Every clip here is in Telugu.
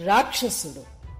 రాక్షసుడు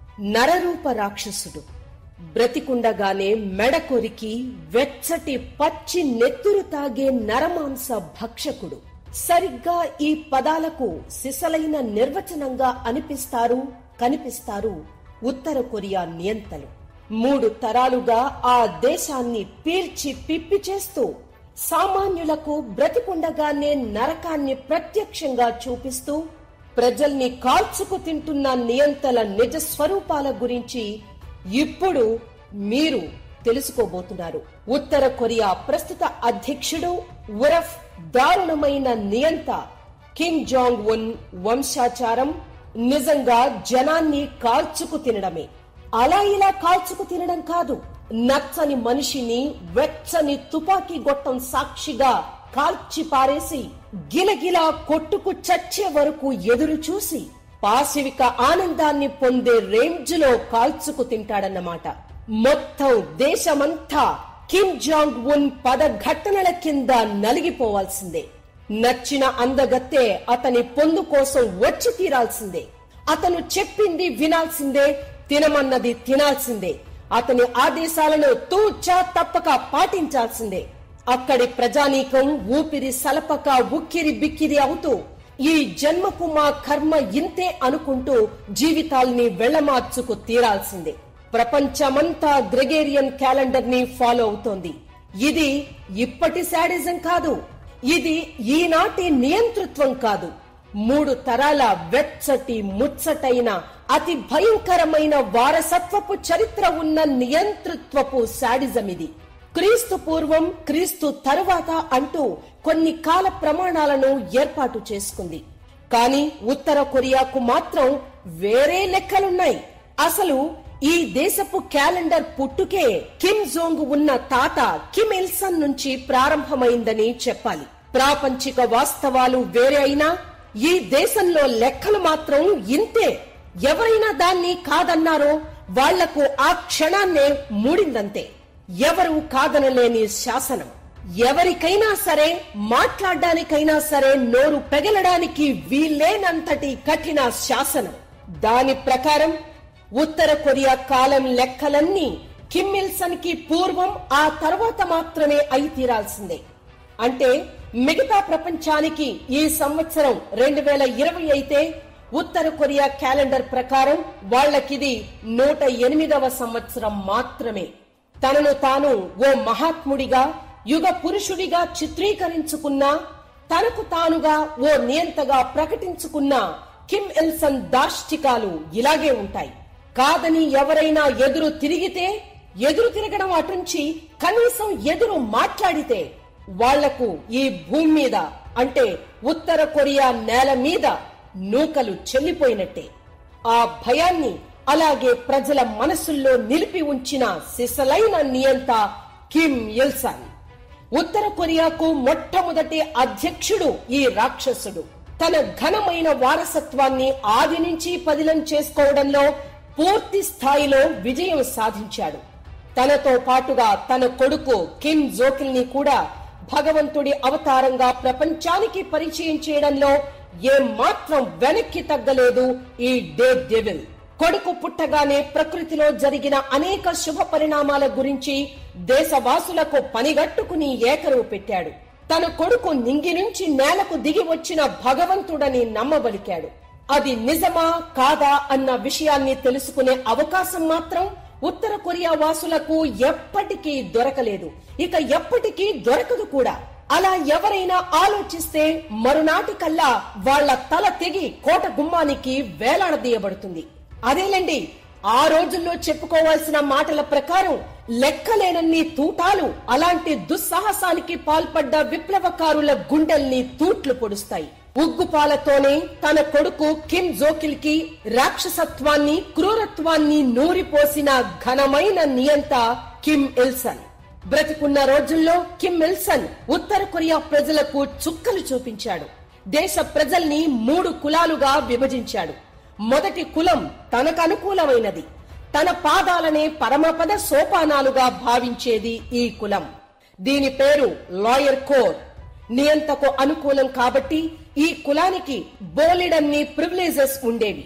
నరరూప రాక్షసుడు బ్రతికుండగానే మెడ కొరికి వెచ్చటి పచ్చి నెత్తురు తాగే నరమాంస భక్షకుడు సరిగ్గా ఈ పదాలకు సిసలైన నిర్వచనంగా అనిపిస్తారు కనిపిస్తారు ఉత్తర కొరియా నియంతలు మూడు తరాలుగా ఆ దేశాన్ని పీల్చి పిప్పి చేస్తూ సామాన్యులకు బ్రతికుండగానే నరకాన్ని ప్రత్యక్షంగా చూపిస్తూ ప్రజల్ని కాల్చుకు తింటున్న నియంతల నిజ స్వరూపాల గురించి ఇప్పుడు మీరు తెలుసుకోబోతున్నారు ఉత్తర కొరియా ప్రస్తుత అధ్యక్షుడు ఉరఫ్ దారుణమైన నియంత కిమ్ జాంగ్ ఉన్ వంశాచారం నిజంగా జనాన్ని కాల్చుకు తినడమే అలా ఇలా కాల్చుకు తినడం కాదు నచ్చని మనిషిని వెచ్చని తుపాకీ గొట్టం సాక్షిగా కాల్చి పారేసి గిలగిలా కొట్టుకు చచ్చే వరకు ఎదురు చూసి పాశవిక ఆనందాన్ని పొందే రేంజ్ లో కాల్చుకు తింటాడన్నమాట మొత్తం దేశమంతా కిమ్ జాంగ్ ఉన్ పదఘట్టనల కింద నలిగిపోవాల్సిందే నచ్చిన అందగత్తే అతని పొందు కోసం వచ్చి తీరాల్సిందే అతను చెప్పింది వినాల్సిందే తినమన్నది తినాల్సిందే అతని ఆదేశాలను తూచా తప్పక పాటించాల్సిందే అక్కడి ప్రజానీకం ఊపిరి సలపక ఉక్కిరి బిక్కిరి అవుతూ ఈ జన్మకు మా కర్మ ఇంతే అనుకుంటూ జీవితాల్ని వెళ్లమార్చుకు తీరాల్సిందే ప్రపంచమంతా గ్రెగేరియన్ క్యాలెండర్ ని ఫాలో అవుతోంది ఇది ఇప్పటి శాడిజం కాదు ఇది ఈనాటి నియంతృత్వం కాదు మూడు తరాల వెచ్చటి ముచ్చటైన అతి భయంకరమైన వారసత్వపు చరిత్ర ఉన్న నియంతృత్వపు శాడిజం ఇది క్రీస్తు పూర్వం క్రీస్తు తరువాత అంటూ కొన్ని కాల ప్రమాణాలను ఏర్పాటు చేసుకుంది కానీ ఉత్తర కొరియాకు మాత్రం వేరే లెక్కలున్నాయి అసలు ఈ దేశపు క్యాలెండర్ పుట్టుకే కిమ్ జోంగ్ ఉన్న తాత కిమ్ ఇల్సన్ నుంచి ప్రారంభమైందని చెప్పాలి ప్రాపంచిక వాస్తవాలు వేరే అయినా ఈ దేశంలో లెక్కలు మాత్రం ఇంతే ఎవరైనా దాన్ని కాదన్నారో వాళ్లకు ఆ క్షణాన్నే మూడిందంతే ఎవరు కాదనలేని శాసనం ఎవరికైనా సరే మాట్లాడడానికైనా సరే నోరు పెగలడానికి వీల్లేనంతటి కఠిన శాసనం దాని ప్రకారం ఉత్తర కొరియా కాలం లెక్కలన్నీ కిమ్మిల్సన్ కి పూర్వం ఆ తర్వాత మాత్రమే అయి తీరాల్సిందే అంటే మిగతా ప్రపంచానికి ఈ సంవత్సరం రెండు వేల ఇరవై అయితే ఉత్తర కొరియా క్యాలెండర్ ప్రకారం వాళ్లకిది నూట ఎనిమిదవ సంవత్సరం మాత్రమే తనను తాను ఓ మహాత్ముడిగా యుగ పురుషుడిగా చిత్రీకరించుకున్న తనకు తానుగా ఓ నియంతగా ప్రకటించుకున్న కిమ్ ఎల్సన్ దాష్టికాలు ఇలాగే ఉంటాయి కాదని ఎవరైనా ఎదురు తిరిగితే ఎదురు తిరగడం అటుంచి కనీసం ఎదురు మాట్లాడితే వాళ్లకు ఈ భూమి మీద అంటే ఉత్తర కొరియా నేల మీద నూకలు చెల్లిపోయినట్టే ఆ భయాన్ని అలాగే ప్రజల మనసుల్లో నిలిపి ఉంచిన సిసలైన నియంత కిమ్ ఇల్సన్ ఉత్తర కొరియాకు మొట్టమొదటి అధ్యక్షుడు ఈ రాక్షసుడు తన ఘనమైన వారసత్వాన్ని ఆది నుంచి పదిలం చేసుకోవడంలో పూర్తి స్థాయిలో విజయం సాధించాడు తనతో పాటుగా తన కొడుకు కిమ్ జోకిల్ ని కూడా భగవంతుడి అవతారంగా ప్రపంచానికి పరిచయం చేయడంలో ఏ మాత్రం వెనక్కి తగ్గలేదు ఈ డే డెవిల్ కొడుకు పుట్టగానే ప్రకృతిలో జరిగిన అనేక శుభ పరిణామాల గురించి దేశవాసులకు పనిగట్టుకుని ఏకరువు పెట్టాడు తన కొడుకు నింగి నుంచి నేలకు దిగి వచ్చిన భగవంతుడని నమ్మబలికాడు అది నిజమా కాదా అన్న విషయాన్ని తెలుసుకునే అవకాశం మాత్రం ఉత్తర కొరియా వాసులకు ఎప్పటికీ దొరకలేదు ఇక ఎప్పటికీ దొరకదు కూడా అలా ఎవరైనా ఆలోచిస్తే మరునాటికల్లా వాళ్ల తల తెగి కోట గుమ్మానికి వేలాడదీయబడుతుంది అదేలేండి ఆ రోజుల్లో చెప్పుకోవాల్సిన మాటల ప్రకారం లెక్కలేనన్ని తూటాలు అలాంటి దుస్సాహసానికి పాల్పడ్డ విప్లవకారుల గుండెల్ని తూట్లు పొడుస్తాయి ఉగ్గుపాలతోనే తన కొడుకు కిమ్ జోకిల్ కి రాక్షసత్వాన్ని క్రూరత్వాన్ని నూరిపోసిన ఘనమైన నియంత కిమ్ ఇల్సన్ బ్రతికున్న రోజుల్లో కిమ్ ఇల్సన్ ఉత్తర కొరియా ప్రజలకు చుక్కలు చూపించాడు దేశ ప్రజల్ని మూడు కులాలుగా విభజించాడు మొదటి కులం తనకు అనుకూలమైనది తన పాదాలనే పరమపద సోపానాలుగా భావించేది ఈ కులం దీని పేరు లాయర్ కోర్ నియంతకు అనుకూలం కాబట్టి ఈ కులానికి బోలెడన్ని ప్రివిలేజెస్ ఉండేవి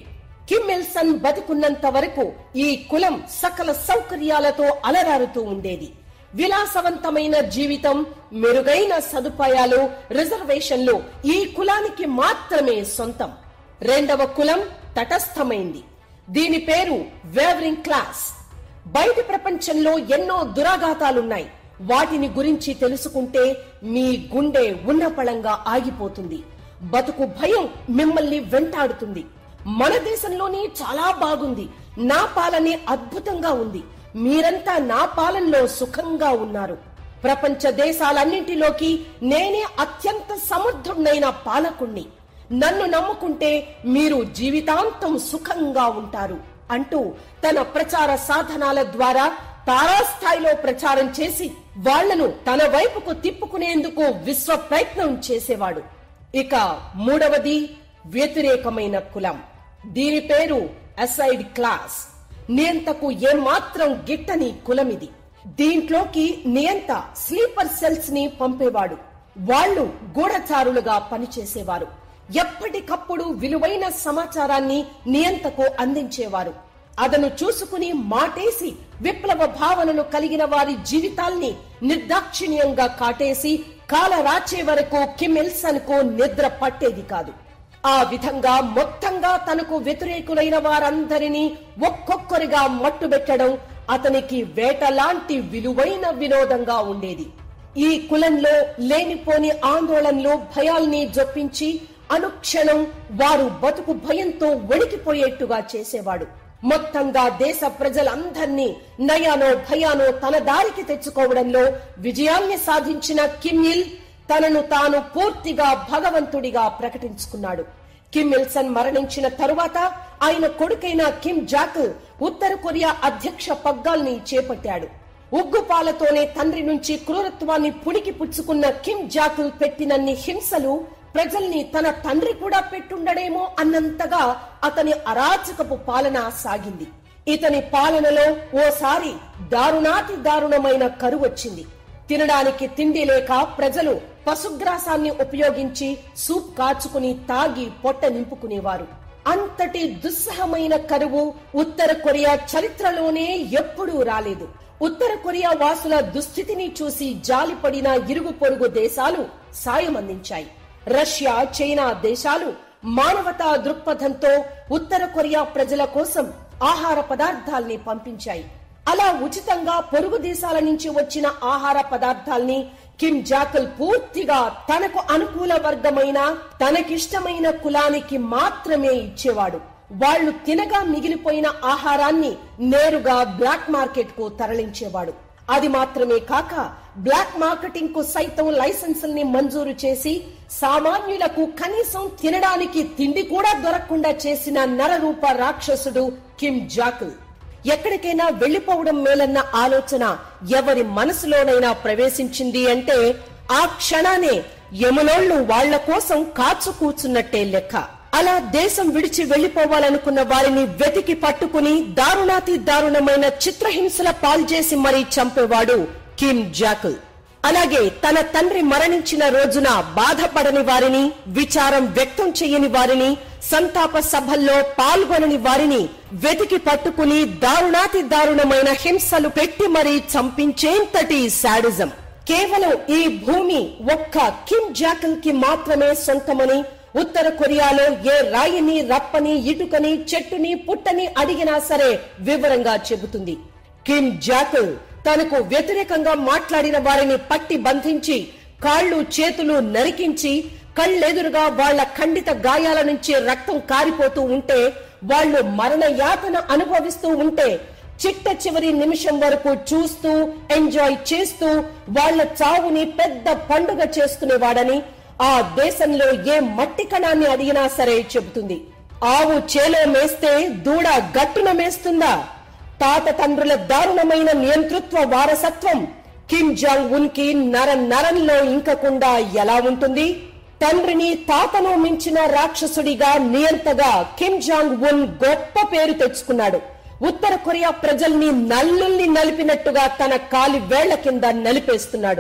కిమ్ ఇల్ సన్ బతికున్నంత వరకు ఈ కులం సకల సౌకర్యాలతో అలరారుతూ ఉండేది విలాసవంతమైన జీవితం మెరుగైన సదుపాయాలు రిజర్వేషన్లు ఈ కులానికి మాత్రమే సొంతం రెండవ కులం తటస్థమైంది దీని పేరు వేవరింగ్ క్లాస్ బయటి ప్రపంచంలో ఎన్నో దురాఘాతాలున్నాయి వాటిని గురించి తెలుసుకుంటే మీ గుండె ఉన్నపళంగా ఆగిపోతుంది బతుకు భయం మిమ్మల్ని వెంటాడుతుంది మన దేశంలోనే చాలా బాగుంది నా పాలనే అద్భుతంగా ఉంది మీరంతా నా పాలనలో సుఖంగా ఉన్నారు ప్రపంచ దేశాలన్నింటిలోకి నేనే అత్యంత సమర్థుడైన పాలకుణ్ణి నన్ను నమ్ముకుంటే మీరు జీవితాంతం సుఖంగా ఉంటారు అంటూ తన ప్రచార సాధనాల ద్వారా తారాస్థాయిలో ప్రచారం చేసి వాళ్లను తన వైపుకు తిప్పుకునేందుకు విశ్వ ప్రయత్నం చేసేవాడు ఇక మూడవది వ్యతిరేకమైన కులం దీని పేరు అసైడ్ క్లాస్ నియంతకు ఏమాత్రం గిట్టని కులమిది దీంట్లోకి నియంత స్లీపర్ సెల్స్ ని పంపేవాడు వాళ్ళు గూఢచారులుగా పనిచేసేవారు ఎప్పటికప్పుడు విలువైన సమాచారాన్ని నియంతకు అందించేవారు అదను చూసుకుని మాటేసి విప్లవ భావనలు కలిగిన వారి జీవితాల్ని నిర్దాక్షిణ్యంగా కాటేసి కాల రాచే వరకు కిమిల్సన్ కు నిద్ర పట్టేది కాదు ఆ విధంగా మొత్తంగా తనకు వ్యతిరేకులైన వారందరినీ ఒక్కొక్కరిగా మట్టుబెట్టడం అతనికి వేట లాంటి విలువైన వినోదంగా ఉండేది ఈ కులంలో లేనిపోని ఆందోళనలు భయాల్ని జొప్పించి అనుక్షణం వారు బతుకు భయంతో వణికిపోయేట్టుగా చేసేవాడు మొత్తంగా దేశ ప్రజలందర్నీ నయానో భయానో తన దారికి తెచ్చుకోవడంలో విజయాన్ని సాధించిన కిమ్యిల్ తనను తాను పూర్తిగా భగవంతుడిగా ప్రకటించుకున్నాడు కిమ్ ఇల్సన్ మరణించిన తరువాత ఆయన కొడుకైన కిమ్ జాకల్ ఉత్తర కొరియా అధ్యక్ష పగ్గాల్ని చేపట్టాడు ఉగ్గుపాలతోనే తండ్రి నుంచి క్రూరత్వాన్ని పుడికి పుచ్చుకున్న కిమ్ జాకల్ పెట్టినన్ని హింసలు ప్రజల్ని తన తండ్రి కూడా పెట్టుండడేమో అన్నంతగా అతని అరాచకపు పాలన సాగింది ఇతని పాలనలో ఓసారి దారుణాతి దారుణమైన కరువు వచ్చింది తినడానికి తిండి లేక ప్రజలు పశుగ్రాసాన్ని ఉపయోగించి సూప్ కాచుకుని తాగి పొట్ట నింపుకునేవారు అంతటి దుస్సహమైన కరువు ఉత్తర కొరియా చరిత్రలోనే ఎప్పుడూ రాలేదు ఉత్తర కొరియా వాసుల దుస్థితిని చూసి జాలిపడిన ఇరుగు పొరుగు దేశాలు సాయం అందించాయి రష్యా చైనా దేశాలు మానవతా దృక్పథంతో ఉత్తర కొరియా ప్రజల కోసం ఆహార పదార్థాల్ని పంపించాయి అలా ఉచితంగా పొరుగు దేశాల నుంచి వచ్చిన ఆహార పదార్థాల్ని కిమ్ జాకల్ పూర్తిగా తనకు అనుకూల వర్గమైన తనకిష్టమైన కులానికి మాత్రమే ఇచ్చేవాడు వాళ్ళు తినగా మిగిలిపోయిన ఆహారాన్ని నేరుగా బ్లాక్ మార్కెట్ కు తరలించేవాడు అది మాత్రమే కాక బ్లాక్ మార్కెటింగ్ కు సైతం లైసెన్సుల్ని మంజూరు చేసి సామాన్యులకు కనీసం తినడానికి తిండి కూడా దొరకకుండా చేసిన నరరూప రాక్షసుడు కిమ్ జాకల్ ఎక్కడికైనా వెళ్లిపోవడం మేలన్న ఆలోచన ఎవరి మనసులోనైనా ప్రవేశించింది అంటే ఆ క్షణానే యమునోళ్లు వాళ్ల కోసం కాచు కూర్చున్నట్టే లెక్క అలా దేశం విడిచి వెళ్లిపోవాలనుకున్న వారిని వెతికి పట్టుకుని దారుణాతి దారుణమైన చిత్రహింసల పాల్చేసి మరీ చంపేవాడు కిమ్ జాకల్ అలాగే తన తండ్రి మరణించిన రోజున బాధపడని వారిని విచారం వ్యక్తం చేయని వారిని సంతాప సభల్లో పాల్గొనని వారిని వెతికి పట్టుకుని దారుణాతి దారుణమైన హింసలు పెట్టి మరీ చంపించేంతటి శాడిజం కేవలం ఈ భూమి ఒక్క కిమ్ జాకల్ కి మాత్రమే సొంతమని ఉత్తర కొరియాలో ఏ రాయిని రప్పని ఇటుకని చెట్టుని పుట్టని అడిగినా సరే వివరంగా చెబుతుంది కిమ్ జాకల్ తనకు వ్యతిరేకంగా మాట్లాడిన వారిని పట్టి బంధించి కాళ్ళు చేతులు నరికించి కళ్ళెదురుగా వాళ్ల ఖండిత గాయాల నుంచి రక్తం కారిపోతూ ఉంటే వాళ్ళు మరణ యాతన అనుభవిస్తూ ఉంటే చిట్ట చివరి నిమిషం వరకు చూస్తూ ఎంజాయ్ చేస్తూ వాళ్ల చావుని పెద్ద పండుగ చేసుకునేవాడని ఆ దేశంలో ఏ మట్టి కణాన్ని అడిగినా సరే చెబుతుంది ఆవు చేలో మేస్తే దూడ గట్టున మేస్తుందా తాత తండ్రుల దారుణమైన నియంతృత్వ వారసత్వం కిమ్ జాంగ్ ఉన్ కి నర నరంలో ఇంకకుండా ఎలా ఉంటుంది తండ్రిని తాతను మించిన రాక్షసుడిగా నియంతగా కిమ్ జాంగ్ ఉన్ గొప్ప పేరు తెచ్చుకున్నాడు ఉత్తర కొరియా ప్రజల్ని నల్లుల్ని నలిపినట్టుగా తన కాలి వేళ్ల కింద నలిపేస్తున్నాడు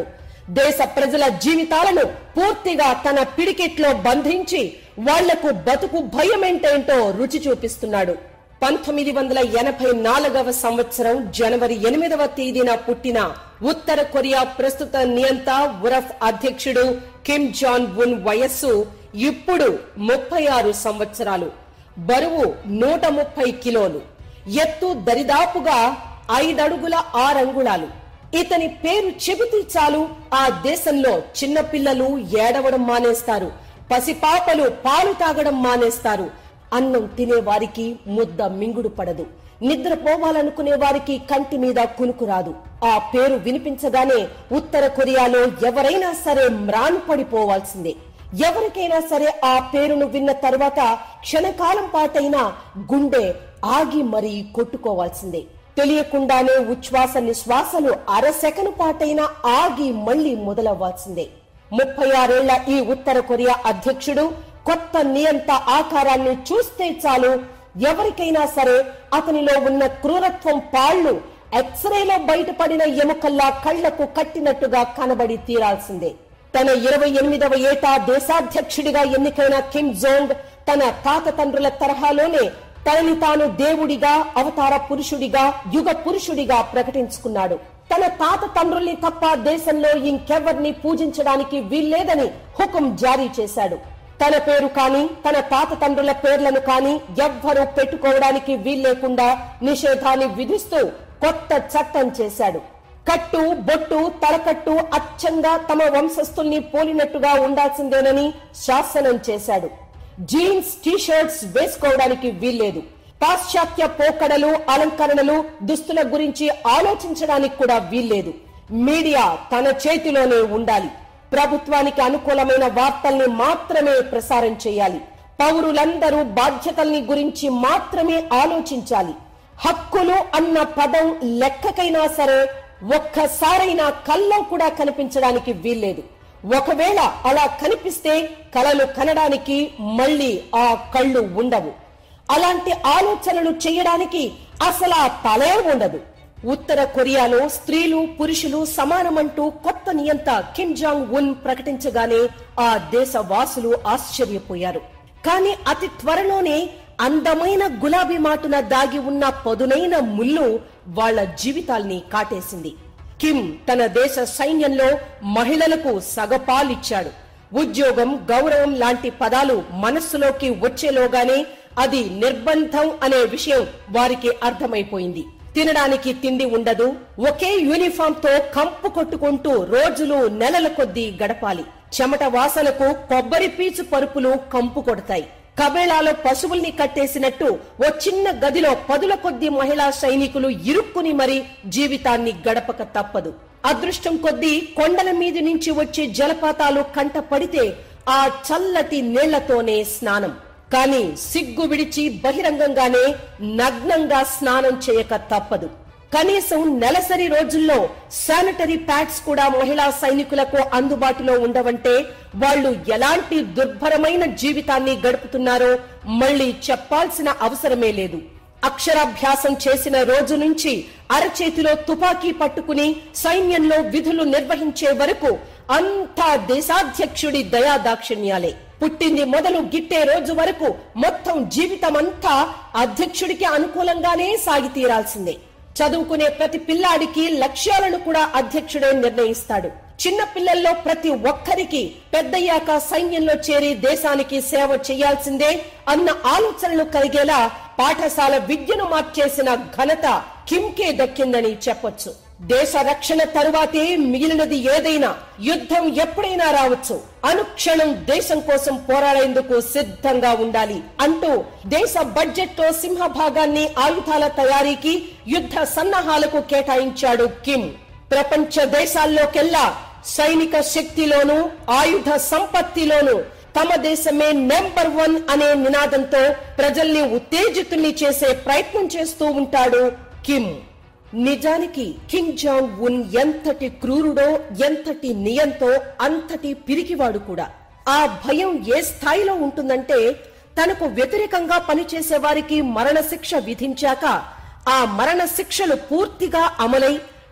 దేశ ప్రజల జీవితాలను పూర్తిగా తన పిడికెట్లో బంధించి వాళ్లకు బతుకు భయమేంటేంటో రుచి చూపిస్తున్నాడు పంతొమ్మిది వందల ఎనభై నాలుగవ సంవత్సరం జనవరి ఎనిమిదవ తేదీన పుట్టిన ఉత్తర కొరియా ప్రస్తుత నియంత ఉరఫ్ అధ్యక్షుడు కిమ్ జాన్ ఉన్ వయస్సు ఇప్పుడు ముప్పై ఆరు సంవత్సరాలు బరువు నూట ముప్పై కిలోలు ఎత్తు దరిదాపుగా ఐదడుగుల ఆరంగుళాలు ఇతని పేరు చెబితే చాలు ఆ దేశంలో చిన్నపిల్లలు ఏడవడం మానేస్తారు పసిపాపలు పాలు తాగడం మానేస్తారు అన్నం తినే వారికి ముద్ద మింగుడు పడదు నిద్రపోవాలనుకునే వారికి కంటి మీద కునుకు రాదు ఆ పేరు వినిపించగానే ఉత్తర కొరియాలో ఎవరైనా సరే మ్రాను పడిపోవాల్సిందే ఎవరికైనా సరే ఆ పేరును విన్న తర్వాత క్షణకాలం పాటైనా గుండె ఆగి మరీ కొట్టుకోవాల్సిందే తెలియకుండానే ఉచ్ఛ్వాస నిశ్వాసలు అరసెకను పాటైనా ఆగి మళ్లీ మొదలవ్వాల్సిందే ముప్పై ఆరేళ్ల ఈ ఉత్తర కొరియా అధ్యక్షుడు కొత్త నియంత ఆకారాన్ని చూస్తే చాలు ఎవరికైనా సరే అతనిలో ఉన్న క్రూరత్వం పాళ్లు ఎక్స్రేలో బయటపడిన ఎముకల్లా కళ్లకు కట్టినట్టుగా కనబడి తీరాల్సిందే తన ఇరవై ఎనిమిదవ ఏట దేశాధ్యక్షుడిగా ఎన్నికైన కిమ్ జోంగ్ తన తాత తండ్రుల తరహాలోనే తనని తాను దేవుడిగా అవతార పురుషుడిగా యుగ పురుషుడిగా ప్రకటించుకున్నాడు తన తాత తండ్రుల్ని తప్ప దేశంలో ఇంకెవ్వరిని పూజించడానికి వీల్లేదని హుకుం జారీ చేశాడు తన పేరు కాని తన తాత తండ్రుల పేర్లను కాని ఎవ్వరూ పెట్టుకోవడానికి వీల్లేకుండా నిషేధాన్ని విధిస్తూ కొత్త చట్టం చేశాడు కట్టు బొట్టు తలకట్టు అచ్చంగా తమ వంశస్థుల్ని పోలినట్టుగా ఉండాల్సిందేనని శాసనం చేశాడు జీన్స్ టీషర్ట్స్ వేసుకోవడానికి వీల్లేదు పాశ్చాత్య పోకడలు అలంకరణలు దుస్తుల గురించి ఆలోచించడానికి కూడా వీల్లేదు మీడియా తన చేతిలోనే ఉండాలి ప్రభుత్వానికి అనుకూలమైన వార్తల్ని మాత్రమే ప్రసారం చేయాలి పౌరులందరూ బాధ్యతల్ని గురించి మాత్రమే ఆలోచించాలి హక్కులు అన్న పదం లెక్కకైనా సరే ఒక్కసారైనా కల్లో కూడా కనిపించడానికి వీల్లేదు ఒకవేళ అలా కనిపిస్తే కలలు కనడానికి మళ్ళీ ఆ కళ్ళు ఉండవు అలాంటి ఆలోచనలు చేయడానికి అసలు ఆ తలే ఉండదు ఉత్తర కొరియాలో స్త్రీలు పురుషులు సమానమంటూ కొత్త నియంత కిమ్ జాంగ్ ఉన్ ప్రకటించగానే ఆ దేశ వాసులు ఆశ్చర్యపోయారు కానీ అతి త్వరలోనే అందమైన గులాబీ మాటున దాగి ఉన్న పదునైన ముళ్ళు వాళ్ళ జీవితాల్ని కాటేసింది కిమ్ తన దేశ సైన్యంలో మహిళలకు సగపాలిచ్చాడు ఉద్యోగం గౌరవం లాంటి పదాలు మనస్సులోకి వచ్చేలోగానే అది నిర్బంధం అనే విషయం వారికి అర్థమైపోయింది తినడానికి తిండి ఉండదు ఒకే యూనిఫామ్ తో కంపు కొట్టుకుంటూ రోజులు నెలల కొద్దీ గడపాలి చెమట వాసనకు కొబ్బరి పీచు పరుపులు కంపు కొడతాయి కబేళాలో పశువుల్ని కట్టేసినట్టు ఓ చిన్న గదిలో పదుల కొద్ది మహిళా సైనికులు ఇరుక్కుని మరి జీవితాన్ని గడపక తప్పదు అదృష్టం కొద్దీ కొండల మీది నుంచి వచ్చే జలపాతాలు కంట పడితే ఆ చల్లటి నీళ్లతోనే స్నానం కానీ సిగ్గు విడిచి బహిరంగంగానే నగ్నంగా స్నానం చేయక తప్పదు కనీసం నెలసరి రోజుల్లో శానిటరీ ప్యాడ్స్ కూడా మహిళా సైనికులకు అందుబాటులో ఉండవంటే వాళ్ళు ఎలాంటి దుర్భరమైన జీవితాన్ని గడుపుతున్నారో మళ్ళీ చెప్పాల్సిన అవసరమే లేదు అక్షరాభ్యాసం చేసిన రోజు నుంచి అరచేతిలో తుపాకీ పట్టుకుని సైన్యంలో విధులు నిర్వహించే వరకు అంతా దేశాధ్యక్షుడి దయాదాక్షిణ్యాలే పుట్టింది మొదలు గిట్టే రోజు వరకు మొత్తం జీవితం అంతా అధ్యక్షుడికి అనుకూలంగానే సాగి తీరాల్సిందే చదువుకునే ప్రతి పిల్లాడికి లక్ష్యాలను కూడా అధ్యక్షుడే నిర్ణయిస్తాడు చిన్న పిల్లల్లో ప్రతి ఒక్కరికి పెద్దయ్యాక సైన్యంలో చేరి దేశానికి సేవ చేయాల్సిందే అన్న ఆలోచనలు కలిగేలా పాఠశాల విద్యను మార్చేసిన ఘనత కిమ్కే దక్కిందని చెప్పొచ్చు దేశ రక్షణ తరువాతే మిగిలినది ఏదైనా యుద్ధం ఎప్పుడైనా రావచ్చు అనుక్షణం దేశం కోసం పోరాడేందుకు సిద్ధంగా ఉండాలి అంటూ దేశ బడ్జెట్ తో సింహభాగాన్ని ఆయుధాల తయారీకి యుద్ధ సన్నాహాలకు కేటాయించాడు కిమ్ ప్రపంచ దేశాల్లోకెల్లా సైనిక శక్తిలోను ఆయుధ సంపత్తిలోను తమ దేశమే నెంబర్ వన్ అనే నినాదంతో ప్రజల్ని ఉత్తేజితుల్ని చేసే ప్రయత్నం చేస్తూ ఉంటాడు కిమ్ నిజానికి కిమ్ జాంగ్ ఉన్ ఎంతటి క్రూరుడో ఎంతటి నియంతో అంతటి పిరికివాడు కూడా ఆ భయం ఏ స్థాయిలో ఉంటుందంటే తనకు వ్యతిరేకంగా పనిచేసే వారికి మరణశిక్ష విధించాక ఆ మరణ శిక్షలు పూర్తిగా అమలై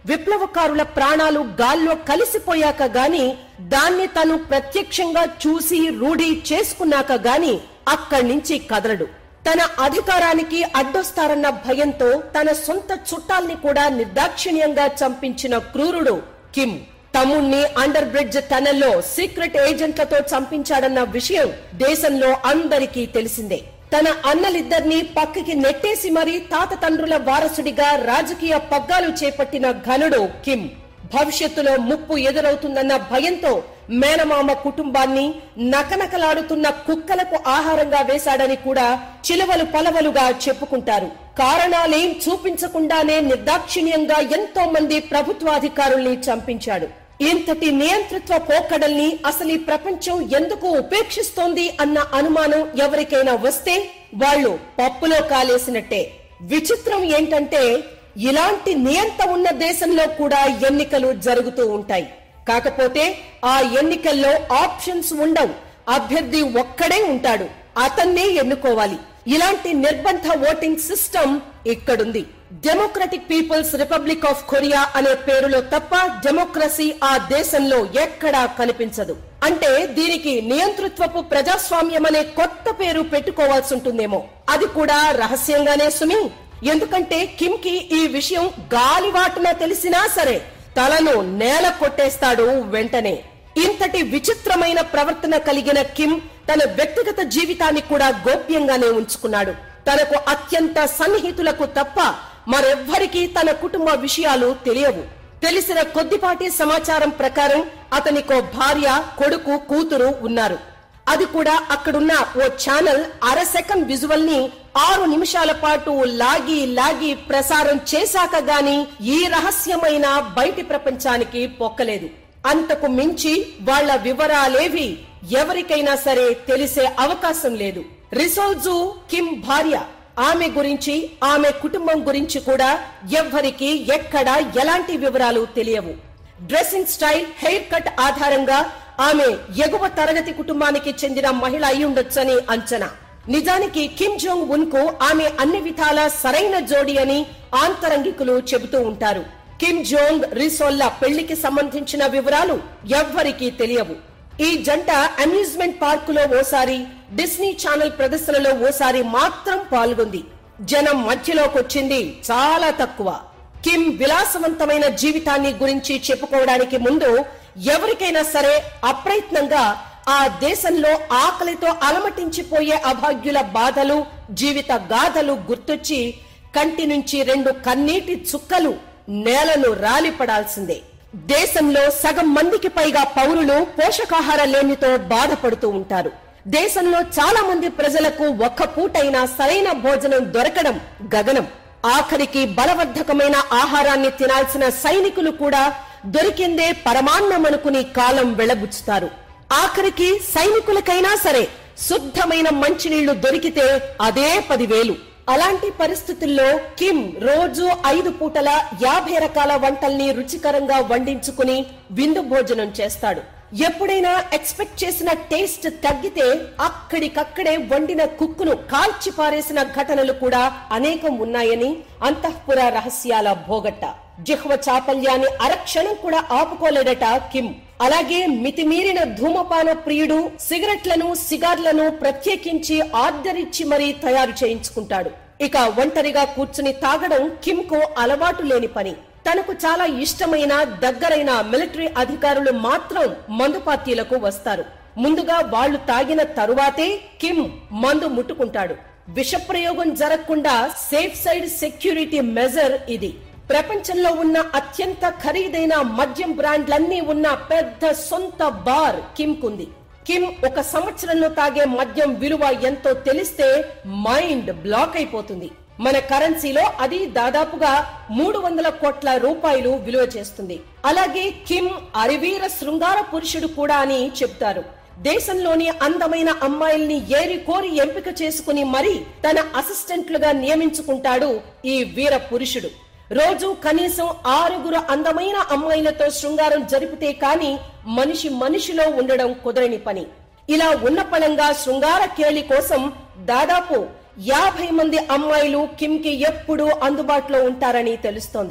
విప్లవకారుల ప్రాణాలు గాల్లో కలిసిపోయాక గాని దాన్ని తను ప్రత్యక్షంగా చూసి రూఢి చేసుకున్నాక గాని అక్కడి నుంచి కదలడు తన అధికారానికి అడ్డొస్తారన్న భయంతో తన సొంత చుట్టాల్ని కూడా నిర్దాక్షిణ్యంగా చంపించిన క్రూరుడు కిమ్ తమ్ముణ్ణి అండర్ బ్రిడ్జ్ టనెల్లో సీక్రెట్ ఏజెంట్లతో చంపించాడన్న విషయం దేశంలో అందరికీ తెలిసిందే తన అన్నలిద్దరినీ పక్కకి నెట్టేసి మరీ తాత తండ్రుల వారసుడిగా రాజకీయ పగ్గాలు చేపట్టిన ఘనుడు కిమ్ భవిష్యత్తులో ముప్పు ఎదురవుతుందన్న భయంతో మేనమామ కుటుంబాన్ని నకనకలాడుతున్న కుక్కలకు ఆహారంగా వేశాడని కూడా చిలువలు పలవలుగా చెప్పుకుంటారు కారణాలేం చూపించకుండానే నిర్దాక్షిణ్యంగా ఎంతో మంది ప్రభుత్వాధికారుల్ని చంపించాడు ఇంతటి నియంతృత్వ పోకడల్ని అసలు ఈ ప్రపంచం ఎందుకు ఉపేక్షిస్తోంది అన్న అనుమానం ఎవరికైనా వస్తే వాళ్ళు పప్పులో కాలేసినట్టే విచిత్రం ఏంటంటే ఇలాంటి నియంత ఉన్న దేశంలో కూడా ఎన్నికలు జరుగుతూ ఉంటాయి కాకపోతే ఆ ఎన్నికల్లో ఆప్షన్స్ ఉండవు అభ్యర్థి ఒక్కడే ఉంటాడు అతన్నే ఎన్నుకోవాలి ఇలాంటి నిర్బంధ ఓటింగ్ సిస్టమ్ ఇక్కడుంది Democratic People's Republic of Korea అనే పేరులో తప్ప డెమోక్రసీ ఆ దేశంలో ఎక్కడా కనిపించదు అంటే దీనికి నియంతృత్వపు ప్రజాస్వామ్యం అనే కొత్త పేరు పెట్టుకోవాల్సి ఉంటుందేమో అది కూడా రహస్యంగానే సుమి ఎందుకంటే కిమ్ కి ఈ విషయం గాలివాటున తెలిసినా సరే తలను నేల కొట్టేస్తాడు వెంటనే ఇంతటి విచిత్రమైన ప్రవర్తన కలిగిన కిమ్ తన వ్యక్తిగత జీవితాన్ని కూడా గోప్యంగానే ఉంచుకున్నాడు తనకు అత్యంత సన్నిహితులకు తప్ప మరెవ్వరికీ తన కుటుంబ విషయాలు తెలియవు తెలిసిన కొద్దిపాటి సమాచారం ప్రకారం అతనికో భార్య కొడుకు కూతురు ఉన్నారు అది కూడా అక్కడున్న ఓ ఛానల్ అర సెకండ్ విజువల్ ని ఆరు నిమిషాల పాటు లాగి లాగి ప్రసారం చేశాక గాని ఈ రహస్యమైన బయటి ప్రపంచానికి పొక్కలేదు అంతకు మించి వాళ్ళ వివరాలేవి ఎవరికైనా సరే తెలిసే అవకాశం లేదు రిసోల్జు కిమ్ భార్య ఆమె గురించి ఆమె కుటుంబం గురించి కూడా ఎవ్వరికి ఎక్కడ ఎలాంటి వివరాలు తెలియవు డ్రెస్సింగ్ స్టైల్ హెయిర్ కట్ ఆధారంగా ఆమె ఎగువ తరగతి కుటుంబానికి చెందిన మహిళ అయి ఉండొచ్చని అంచనా నిజానికి కిమ్ జోంగ్ ఉన్ కు ఆమె అన్ని విధాల సరైన జోడి అని ఆంతరంగికులు చెబుతూ ఉంటారు కిమ్ జోంగ్ రిసోల్ల పెళ్లికి సంబంధించిన వివరాలు ఎవ్వరికీ తెలియవు ఈ జంట అమ్యూజ్మెంట్ పార్కులో ఓసారి డిస్నీ ఛానల్ ప్రదర్శనలో ఓసారి మాత్రం పాల్గొంది జనం మధ్యలోకొచ్చింది చాలా తక్కువ కిమ్ విలాసవంతమైన జీవితాన్ని గురించి చెప్పుకోవడానికి ముందు ఎవరికైనా సరే అప్రయత్నంగా ఆ దేశంలో ఆకలితో అలమటించిపోయే అభాగ్యుల బాధలు జీవిత గాథలు గుర్తొచ్చి కంటి నుంచి రెండు కన్నీటి చుక్కలు నేలను రాలిపడాల్సిందే దేశంలో సగం మందికి పైగా పౌరులు పోషకాహార లేమితో బాధపడుతూ ఉంటారు దేశంలో చాలా మంది ప్రజలకు ఒక్క పూటైనా సరైన భోజనం దొరకడం గగనం ఆఖరికి బలవర్ధకమైన ఆహారాన్ని తినాల్సిన సైనికులు కూడా దొరికిందే పరమాన్నమనుకుని కాలం వెళ్లబుచ్చుతారు ఆఖరికి సైనికులకైనా సరే శుద్ధమైన మంచినీళ్లు దొరికితే అదే పదివేలు అలాంటి పరిస్థితుల్లో కిమ్ రోజు ఐదు పూటల యాభై రకాల వంటల్ని రుచికరంగా వండించుకుని విందు భోజనం చేస్తాడు ఎప్పుడైనా ఎక్స్పెక్ట్ చేసిన టేస్ట్ తగ్గితే అక్కడికక్కడే వండిన కుక్కును కాల్చి పారేసిన ఘటనలు కూడా అనేకం ఉన్నాయని అంతఃపుర రహస్యాల భోగట్ట జిహ్వ చాపల్యాన్ని అరక్షణం కూడా ఆపుకోలేడట కిమ్ అలాగే మితిమీరిన ధూమపాన ప్రియుడు సిగరెట్లను సిగార్లను ప్రత్యేకించి ఆర్డరిచ్చి మరీ తయారు చేయించుకుంటాడు ఇక ఒంటరిగా కూర్చుని తాగడం కిమ్ కు అలవాటు లేని పని తనకు చాలా ఇష్టమైన దగ్గరైన మిలిటరీ అధికారులు మాత్రం మందు పార్టీలకు వస్తారు ముందుగా వాళ్ళు తాగిన తరువాతే కిమ్ మందు ముట్టుకుంటాడు విషప్రయోగం జరగకుండా సేఫ్ సైడ్ సెక్యూరిటీ మెజర్ ఇది ప్రపంచంలో ఉన్న అత్యంత ఖరీదైన మద్యం బ్రాండ్లన్నీ ఉన్న పెద్ద సొంత బార్ కిమ్ కుంది కిమ్ ఒక సంవత్సరంలో తాగే మద్యం విలువ ఎంతో తెలిస్తే మైండ్ బ్లాక్ అయిపోతుంది మన కరెన్సీలో అది దాదాపుగా మూడు వందల కోట్ల రూపాయలు విలువ చేస్తుంది అలాగే కిమ్ అరివీర శృంగార పురుషుడు కూడా అని చెప్తారు దేశంలోని అందమైన అమ్మాయిల్ని ఏరి కోరి ఎంపిక చేసుకుని మరి తన అసిస్టెంట్లుగా నియమించుకుంటాడు ఈ వీర పురుషుడు రోజు కనీసం ఆరుగురు అందమైన అమ్మాయిలతో శృంగారం జరిపితే కాని మనిషి మనిషిలో ఉండడం కుదరని పని ఇలా ఉన్న పనంగా శృంగార కేళి కోసం దాదాపు యాభై మంది అమ్మాయిలు కిమ్ కి ఎప్పుడూ అందుబాటులో ఉంటారని తెలుస్తోంది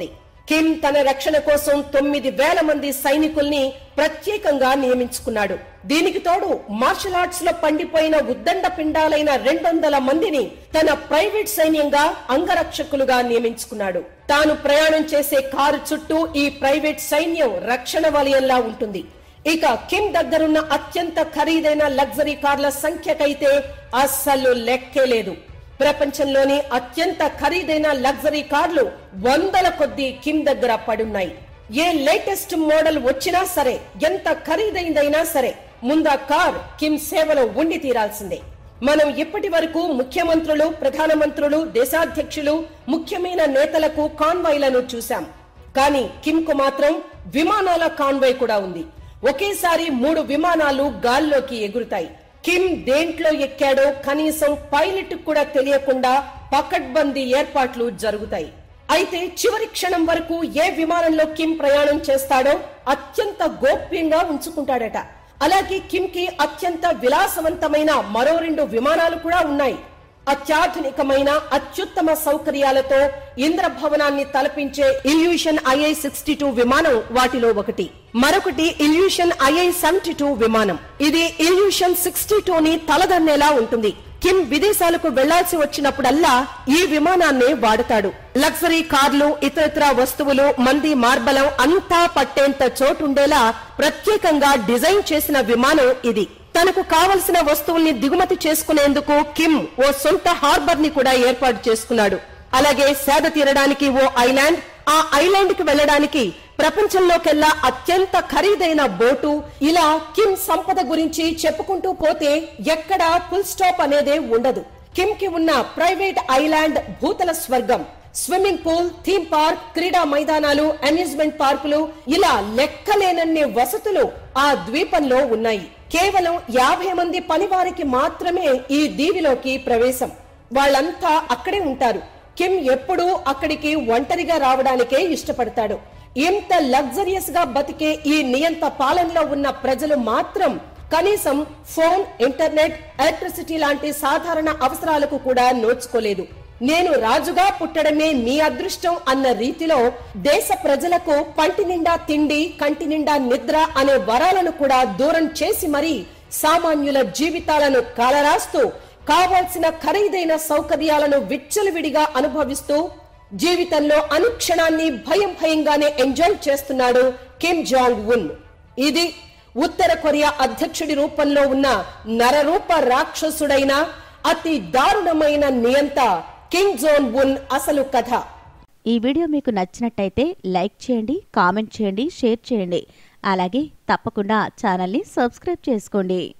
కిమ్ తన రక్షణ కోసం తొమ్మిది వేల మంది సైనికుల్ని ప్రత్యేకంగా నియమించుకున్నాడు దీనికి తోడు మార్షల్ ఆర్ట్స్ లో పండిపోయిన ఉద్దండ పిండాలైన రెండొందల మందిని తన ప్రైవేట్ సైన్యంగా అంగరక్షకులుగా నియమించుకున్నాడు తాను ప్రయాణం చేసే కారు చుట్టూ ఈ ప్రైవేట్ సైన్యం రక్షణ వలయంలా ఉంటుంది ఇక కిమ్ దగ్గరున్న అత్యంత ఖరీదైన లగ్జరీ కార్ల సంఖ్యకైతే అస్సలు లెక్కే లేదు ప్రపంచంలోని అత్యంత ఖరీదైన లగ్జరీ కార్లు వందల కొద్దీ కిమ్ దగ్గర పడున్నాయి ఏ లేటెస్ట్ మోడల్ వచ్చినా సరే ఎంత ఖరీదైందైనా సరే ముందా కార్ కిమ్ సేవలో ఉండి తీరాల్సిందే మనం ఇప్పటి వరకు ముఖ్యమంత్రులు ప్రధానమంత్రులు దేశాధ్యక్షులు ముఖ్యమైన నేతలకు కాన్వాయ్లను చూశాం కానీ కిమ్ కు మాత్రం విమానాల కాన్వాయ్ కూడా ఉంది ఒకేసారి మూడు విమానాలు గాల్లోకి ఎగురుతాయి కిమ్ దేంట్లో ఎక్కాడో కనీసం పైలట్ కూడా తెలియకుండా పకడ్బందీ ఏర్పాట్లు జరుగుతాయి అయితే చివరి క్షణం వరకు ఏ విమానంలో కిమ్ ప్రయాణం చేస్తాడో అత్యంత గోప్యంగా ఉంచుకుంటాడట అలాగే కిమ్ కి అత్యంత విలాసవంతమైన మరో రెండు విమానాలు కూడా ఉన్నాయి అత్యాధునికమైన అత్యుత్తమ సౌకర్యాలతో ఇంద్రభవనాన్ని తలపించే ఇల్యూషన్ ఐఐ సిక్స్టీ టూ విమానం వాటిలో ఒకటి మరొకటి ఇల్యూషన్ ఐఐ సెవెంటీ టూ విమానం ఇది ఇల్యూషన్ సిక్స్టీ టూ ని తలదన్నేలా ఉంటుంది కిమ్ విదేశాలకు వెళ్లాల్సి వచ్చినప్పుడల్లా ఈ విమానాన్నే వాడతాడు లగ్జరీ కార్లు ఇతరత్ర వస్తువులు మంది మార్బలం అంతా పట్టేంత చోటుండేలా ప్రత్యేకంగా డిజైన్ చేసిన విమానం ఇది తనకు కావలసిన వస్తువుల్ని దిగుమతి చేసుకునేందుకు కిమ్ ఓ సొంత హార్బర్ ని కూడా ఏర్పాటు చేసుకున్నాడు అలాగే సేద తీరడానికి ఓ ఐలాండ్ ఆ ఐలాండ్ కి వెళ్లడానికి ప్రపంచంలోకెల్లా అత్యంత ఖరీదైన బోటు ఇలా కిమ్ సంపద గురించి చెప్పుకుంటూ పోతే ఎక్కడా ఫుల్ స్టాప్ అనేదే ఉండదు కిమ్ కి ఉన్న ప్రైవేట్ ఐలాండ్ భూతల స్వర్గం స్విమ్మింగ్ పూల్ థీమ్ పార్క్ క్రీడా మైదానాలు అమ్యూజ్మెంట్ పార్కులు ఇలా లెక్కలేనన్ని వసతులు ఆ ద్వీపంలో ఉన్నాయి కేవలం యాభై మంది పనివారికి మాత్రమే ఈ దీవిలోకి ప్రవేశం వాళ్ళంతా అక్కడే ఉంటారు కిమ్ ఎప్పుడూ అక్కడికి ఒంటరిగా రావడానికే ఇష్టపడతాడు ఇంత లగ్జరియస్ గా బతికే ఈ నియంత పాలనలో ఉన్న ప్రజలు మాత్రం కనీసం ఫోన్ ఇంటర్నెట్ ఎలక్ట్రిసిటీ లాంటి సాధారణ అవసరాలకు కూడా నోచుకోలేదు నేను రాజుగా పుట్టడమే మీ అదృష్టం అన్న రీతిలో దేశ ప్రజలకు పంటి నిండా తిండి కంటి నిండా నిద్ర అనే వరాలను కూడా దూరం చేసి మరీ సామాన్యుల జీవితాలను కాలరాస్తూ కావాల్సిన ఖరీదైన సౌకర్యాలను విచ్చలవిడిగా అనుభవిస్తూ జీవితంలో అనుక్షణాన్ని భయం భయంగానే ఎంజాయ్ చేస్తున్నాడు కిమ్ జాంగ్ ఉన్ ఇది ఉత్తర కొరియా అధ్యక్షుడి రూపంలో ఉన్న నరరూప రాక్షసుడైన అతి దారుణమైన నియంత కింగ్ జోన్ ఉన్ అసలు కథ ఈ వీడియో మీకు నచ్చినట్టయితే లైక్ చేయండి కామెంట్ చేయండి షేర్ చేయండి అలాగే తప్పకుండా ఛానల్ని సబ్స్క్రైబ్ చేసుకోండి